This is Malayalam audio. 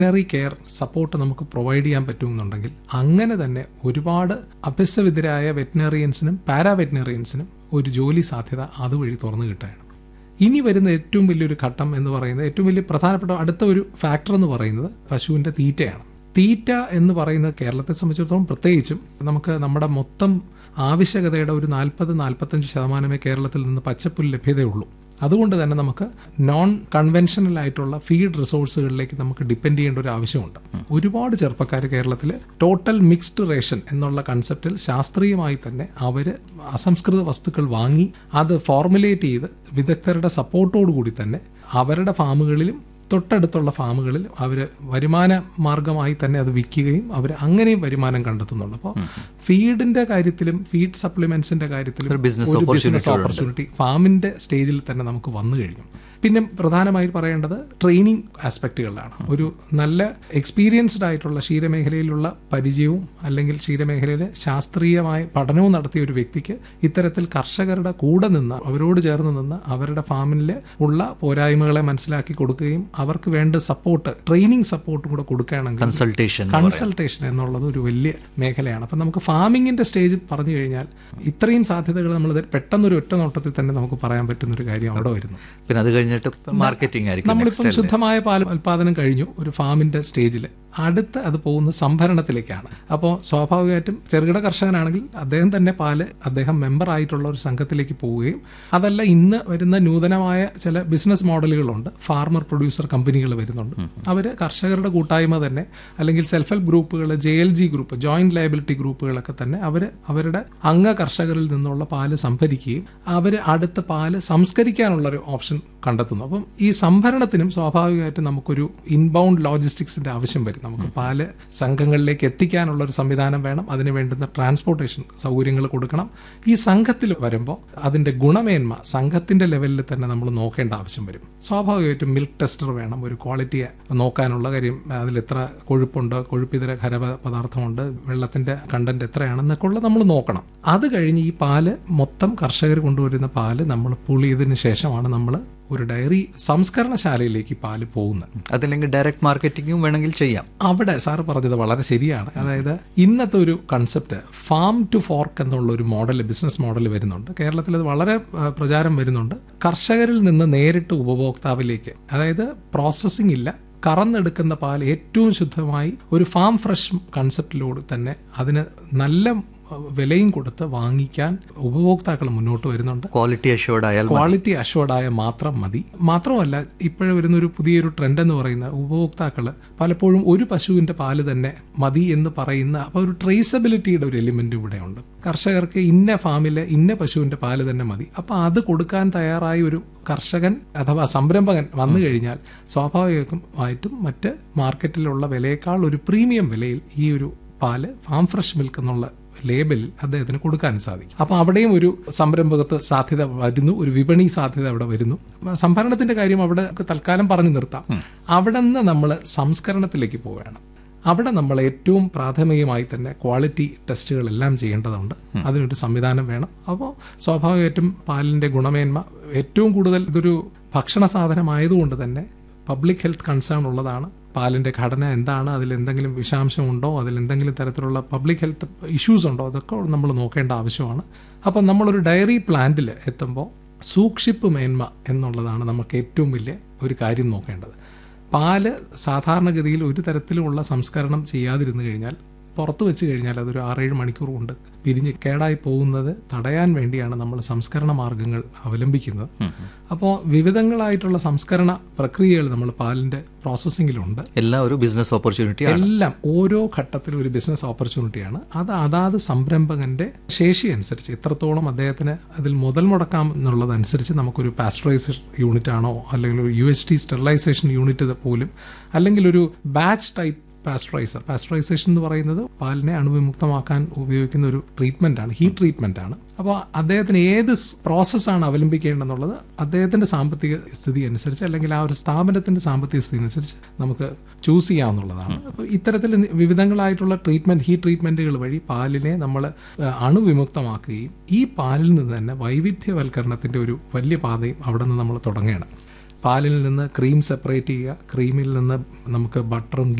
വെറ്റിനറി കെയർ സപ്പോർട്ട് നമുക്ക് പ്രൊവൈഡ് ചെയ്യാൻ പറ്റുമെന്നുണ്ടെങ്കിൽ അങ്ങനെ തന്നെ ഒരുപാട് അഭ്യസ്തവിദ്യരായ വെറ്റിനറിയൻസിനും പാരാ വെറ്റിനറിയൻസിനും ഒരു ജോലി സാധ്യത അതുവഴി തുറന്നു കിട്ടുകയാണ് ഇനി വരുന്ന ഏറ്റവും വലിയൊരു ഘട്ടം എന്ന് പറയുന്നത് ഏറ്റവും വലിയ പ്രധാനപ്പെട്ട അടുത്ത ഒരു ഫാക്ടർ എന്ന് പറയുന്നത് പശുവിൻ്റെ തീറ്റയാണ് തീറ്റ എന്ന് പറയുന്നത് കേരളത്തെ സംബന്ധിച്ചിടത്തോളം പ്രത്യേകിച്ചും നമുക്ക് നമ്മുടെ മൊത്തം ആവശ്യകതയുടെ ഒരു നാൽപ്പത് നാൽപ്പത്തഞ്ച് ശതമാനമേ കേരളത്തിൽ നിന്ന് പച്ചപ്പുല്ല് ലഭ്യതയുള്ളൂ അതുകൊണ്ട് തന്നെ നമുക്ക് നോൺ കൺവെൻഷനൽ ആയിട്ടുള്ള ഫീഡ് റിസോഴ്സുകളിലേക്ക് നമുക്ക് ഡിപ്പെൻഡ് ചെയ്യേണ്ട ഒരു ആവശ്യമുണ്ട് ഒരുപാട് ചെറുപ്പക്കാർ കേരളത്തിൽ ടോട്ടൽ മിക്സ്ഡ് റേഷൻ എന്നുള്ള കൺസെപ്റ്റിൽ ശാസ്ത്രീയമായി തന്നെ അവർ അസംസ്കൃത വസ്തുക്കൾ വാങ്ങി അത് ഫോർമുലേറ്റ് ചെയ്ത് വിദഗ്ധരുടെ സപ്പോർട്ടോടു കൂടി തന്നെ അവരുടെ ഫാമുകളിലും തൊട്ടടുത്തുള്ള ഫാമുകളിൽ അവർ വരുമാന മാർഗമായി തന്നെ അത് വിൽക്കുകയും അവർ അങ്ങനെയും വരുമാനം കണ്ടെത്തുന്നുള്ളൂ അപ്പോൾ ഫീഡിന്റെ കാര്യത്തിലും ഫീഡ് സപ്ലിമെന്റ്സിന്റെ കാര്യത്തിലും ഒരു business ഒരു opportunity ബിസിനസ് ഉണ്ട്. ഓപ്പർച്യൂണിറ്റി ഫാമിന്റെ സ്റ്റേജിൽ തന്നെ നമുക്ക് വന്നു കഴിഞ്ഞു പിന്നെ പ്രധാനമായി പറയേണ്ടത് ട്രെയിനിങ് ആസ്പെക്റ്റുകളിലാണ് ഒരു നല്ല എക്സ്പീരിയൻസ്ഡ് ആയിട്ടുള്ള ക്ഷീരമേഖലയിലുള്ള പരിചയവും അല്ലെങ്കിൽ ക്ഷീരമേഖലയിൽ ശാസ്ത്രീയമായ പഠനവും നടത്തിയ ഒരു വ്യക്തിക്ക് ഇത്തരത്തിൽ കർഷകരുടെ കൂടെ നിന്ന് അവരോട് ചേർന്ന് നിന്ന് അവരുടെ ഫാമിൽ ഉള്ള പോരായ്മകളെ മനസ്സിലാക്കി കൊടുക്കുകയും അവർക്ക് വേണ്ട സപ്പോർട്ട് ട്രെയിനിങ് സപ്പോർട്ടും കൂടെ കൊടുക്കുകയാണെങ്കിൽ കൺസൾട്ടേഷൻ കൺസൾട്ടേഷൻ എന്നുള്ളത് ഒരു വലിയ മേഖലയാണ് അപ്പം നമുക്ക് ഫാമിങ്ങിന്റെ സ്റ്റേജ് പറഞ്ഞു കഴിഞ്ഞാൽ ഇത്രയും സാധ്യതകൾ നമ്മൾ പെട്ടെന്നൊരു ഒറ്റ നോട്ടത്തിൽ തന്നെ നമുക്ക് പറയാൻ പറ്റുന്ന ഒരു കാര്യം അവിടെ വരുന്നു പിന്നെ അത് കഴിഞ്ഞിട്ട് മാർക്കറ്റിംഗ് ആയിരിക്കും നമ്മളിപ്പം ശുദ്ധമായ പാൽ ഉൽപാദനം കഴിഞ്ഞു ഒരു ഫാമിന്റെ സ്റ്റേജിൽ അടുത്ത് അത് പോകുന്ന സംഭരണത്തിലേക്കാണ് അപ്പോൾ സ്വാഭാവികമായിട്ടും ചെറുകിട കർഷകനാണെങ്കിൽ അദ്ദേഹം തന്നെ പാല് അദ്ദേഹം മെമ്പർ ആയിട്ടുള്ള ഒരു സംഘത്തിലേക്ക് പോവുകയും അതല്ല ഇന്ന് വരുന്ന നൂതനമായ ചില ബിസിനസ് മോഡലുകളുണ്ട് ഫാർമർ പ്രൊഡ്യൂസർ കമ്പനികൾ വരുന്നുണ്ട് അവർ കർഷകരുടെ കൂട്ടായ്മ തന്നെ അല്ലെങ്കിൽ സെൽഫ് ഹെൽപ്പ് ഗ്രൂപ്പുകൾ J L G group joint liability ഗ്രൂപ്പുകളൊക്കെ തന്നെ അവർ അവരുടെ അംഗ കർഷകരിൽ നിന്നുള്ള പാല് സംഭരിക്കുകയും അവർ അടുത്ത പാല് സംസ്കരിക്കാനുള്ള ഒരു ഓപ്ഷൻ കണ്ടെത്തുന്നു അപ്പം ഈ സംഭരണത്തിനും സ്വാഭാവികമായിട്ടും നമുക്കൊരു ഇൻബൗണ്ട് ലോജിസ്റ്റിക്സിന്റെ ആവശ്യം വരും നമുക്ക് പാല് സംഘങ്ങളിലേക്ക് എത്തിക്കാനുള്ള ഒരു സംവിധാനം വേണം അതിന് വേണ്ടുന്ന ട്രാൻസ്പോർട്ടേഷൻ സൗകര്യങ്ങൾ കൊടുക്കണം ഈ സംഘത്തിൽ വരുമ്പോൾ അതിന്റെ ഗുണമേന്മ സംഘത്തിന്റെ ലെവലിൽ തന്നെ നമ്മൾ നോക്കേണ്ട ആവശ്യം വരും സ്വാഭാവികമായിട്ടും മിൽക്ക് ടെസ്റ്റർ വേണം ഒരു ക്വാളിറ്റിയെ നോക്കാനുള്ള കാര്യം അതിൽ എത്ര കൊഴുപ്പുണ്ട് കൊഴുപ്പിതര ഖര പദാർത്ഥമുണ്ട് വെള്ളത്തിന്റെ കണ്ടന്റ് എത്രയാണെന്നൊക്കെ ഉള്ളത് നമ്മൾ നോക്കണം അത് കഴിഞ്ഞ് ഈ പാല് മൊത്തം കർഷകർ കൊണ്ടുവരുന്ന പാല് നമ്മൾ പുളിയതിന് ശേഷമാണ് നമ്മൾ ഒരു ഡയറി സംസ്കരണശാലയിലേക്ക് ഈ പാല് പോകുന്നത് അതല്ലെങ്കിൽ ഡയറക്റ്റ് മാർക്കറ്റിംഗും വേണമെങ്കിൽ ചെയ്യാം അവിടെ സാറ് പറഞ്ഞത് വളരെ ശരിയാണ് അതായത് ഇന്നത്തെ ഒരു കൺസെപ്റ്റ് ഫാം ടു ഫോർക്ക് എന്നുള്ള ഒരു മോഡൽ ബിസിനസ് മോഡൽ വരുന്നുണ്ട് കേരളത്തിൽ അത് വളരെ ആ, പ്രചാരം വരുന്നുണ്ട് കർഷകരിൽ നിന്ന് നേരിട്ട് ഉപഭോക്താവിലേക്ക് അതായത് പ്രോസസ്സിംഗ് ഇല്ല കറന്നെടുക്കുന്ന പാൽ ഏറ്റവും ശുദ്ധമായി ഒരു ഫാം ഫ്രഷ് കൺസെപ്റ്റിലൂടെ തന്നെ അതിന് നല്ല ആ, വിലയും കൊടുത്ത് വാങ്ങിക്കാൻ ഉപഭോക്താക്കൾ മുന്നോട്ട് വരുന്നുണ്ട് ക്വാളിറ്റി അഷ്യോർഡ് ആയാൽ മതി. ക്വാളിറ്റി അഷ്വർഡായ മാത്രം മതി മാത്രമല്ല ഇപ്പോഴും വരുന്ന ഒരു പുതിയൊരു ട്രെൻഡ് എന്ന് പറയുന്ന ഉപഭോക്താക്കൾ പലപ്പോഴും ഒരു പശുവിന്റെ പാല് തന്നെ മതി എന്ന് പറയുന്ന അപ്പോൾ ഒരു ട്രേസബിലിറ്റിയുടെ ഒരു എലിമെന്റ് ഇവിടെ ഉണ്ട് കർഷകർക്ക് ഇന്ന ഫാമിലെ ഇന്ന പശുവിന്റെ പാല് തന്നെ മതി അപ്പോൾ അത് കൊടുക്കാൻ തയ്യാറായ ഒരു കർഷകൻ അഥവാ സംരംഭകൻ വന്നു കഴിഞ്ഞാൽ സ്വാഭാവികമായിട്ടും മറ്റ് മാർക്കറ്റിലുള്ള വിലയേക്കാൾ ഒരു പ്രീമിയം വിലയിൽ ഈ ഒരു പാല് ഫാം ഫ്രഷ് മിൽക്ക് എന്നുള്ള ലേബലിൽ അദ്ദേഹത്തിന് കൊടുക്കാൻ സാധിക്കും അപ്പോൾ അവിടെയും ഒരു സംരംഭകത്വ സാധ്യത വരുന്നു ഒരു വിപണി സാധ്യത അവിടെ വരുന്നു സംഭരണത്തിന്റെ കാര്യം അവിടെ തൽക്കാലം പറഞ്ഞു നിർത്താം അവിടെ നിന്ന് നമ്മൾ സംസ്കരണത്തിലേക്ക് പോവുകയാണ് അവിടെ നമ്മൾ ഏറ്റവും പ്രാഥമികമായി തന്നെ ക്വാളിറ്റി ടെസ്റ്റുകളെല്ലാം ചെയ്യേണ്ടതുണ്ട് അതിനൊരു സംവിധാനം വേണം അപ്പോൾ സ്വാഭാവികമായിട്ടും പാലിന്റെ ഗുണമേന്മ ഏറ്റവും കൂടുതൽ ഇതൊരു ഭക്ഷണ സാധനമായതുകൊണ്ട് തന്നെ പബ്ലിക് ഹെൽത്ത് കൺസേൺ ഉള്ളതാണ് പാലിന്റെ ഘടന എന്താണ് അതിൽ എന്തെങ്കിലും വിഷാംശമുണ്ടോ അതിൽ എന്തെങ്കിലും തരത്തിലുള്ള പബ്ലിക് ഹെൽത്ത് ഇഷ്യൂസ് ഉണ്ടോ അതൊക്കെ നമ്മൾ നോക്കേണ്ട ആവശ്യമാണ് അപ്പം നമ്മളൊരു ഡയറി പ്ലാന്റിൽ എത്തുമ്പോൾ സൂക്ഷിപ്പ് മേന്മ എന്നുള്ളതാണ് നമുക്ക് ഏറ്റവും വലിയ ഒരു കാര്യം നോക്കേണ്ടത് പാല് സാധാരണഗതിയിൽ ഒരു തരത്തിലുമുള്ള സംസ്കരണം ചെയ്യാതിരുന്നു കഴിഞ്ഞാൽ പുറത്ത് വെച്ച് കഴിഞ്ഞാൽ അതൊരു ആറേഴ് മണിക്കൂർ കൊണ്ട് പിരിഞ്ഞ് കേടായി പോകുന്നത് തടയാൻ വേണ്ടിയാണ് നമ്മൾ സംസ്കരണ മാർഗങ്ങൾ അവലംബിക്കുന്നത് അപ്പോൾ വിവിധങ്ങളായിട്ടുള്ള സംസ്കരണ പ്രക്രിയകൾ നമ്മൾ പാലിന്റെ പ്രോസസ്സിങ്ങിലുണ്ട് എല്ലാം ഒരു ബിസിനസ് ഓപ്പർച്യൂണിറ്റി ആണ് എല്ലാം ഓരോ ഘട്ടത്തിലും ഒരു ബിസിനസ് ഓപ്പർച്യൂണിറ്റിയാണ് അത് അതാത് സംരംഭകന്റെ ശേഷി അനുസരിച്ച് എത്രത്തോളം അദ്ദേഹത്തിന് അതിൽ മുതൽ മുടക്കാം എന്നുള്ളതനുസരിച്ച് നമുക്കൊരു പാസ്ചറൈസേഷൻ യൂണിറ്റ് ആണോ അല്ലെങ്കിൽ ഒരു U S T sterilization unit പോലും അല്ലെങ്കിൽ ഒരു ബാച്ച് ടൈപ്പ് പാസ്ചറൈസർ പാസ്ചറൈസേഷൻ എന്ന് പറയുന്നത് പാലിനെ അണുവിമുക്തമാക്കാൻ ഉപയോഗിക്കുന്ന ഒരു ട്രീറ്റ്മെന്റ് ആണ് ഹീറ്റ് ട്രീറ്റ്മെന്റ് ആണ് അപ്പോൾ അദ്ദേഹത്തിന് ഏത് പ്രോസസ്സാണ് അവലംബിക്കേണ്ടതെന്നുള്ളത് അദ്ദേഹത്തിന്റെ സാമ്പത്തിക സ്ഥിതി അനുസരിച്ച് അല്ലെങ്കിൽ ആ ഒരു സ്ഥാപനത്തിന്റെ സാമ്പത്തിക സ്ഥിതി അനുസരിച്ച് നമുക്ക് ചൂസ് ചെയ്യാവുന്നതാണ് അപ്പോൾ ഇത്തരത്തിൽ വിവിധങ്ങളായിട്ടുള്ള ട്രീറ്റ്മെന്റ് ഹീറ്റ് ട്രീറ്റ്മെന്റുകൾ വഴി പാലിനെ നമ്മൾ അണുവിമുക്തമാക്കുകയും ഈ പാലിൽ നിന്ന് തന്നെ വൈവിധ്യവൽക്കരണത്തിന്റെ ഒരു വലിയ പാതയും അവിടെ നിന്ന് നമ്മൾ തുടങ്ങുകയാണ് പാലിൽ നിന്ന് ക്രീം സെപ്പറേറ്റ് ചെയ്യുക ക്രീമിൽ നിന്ന് നമുക്ക് ബട്ടറും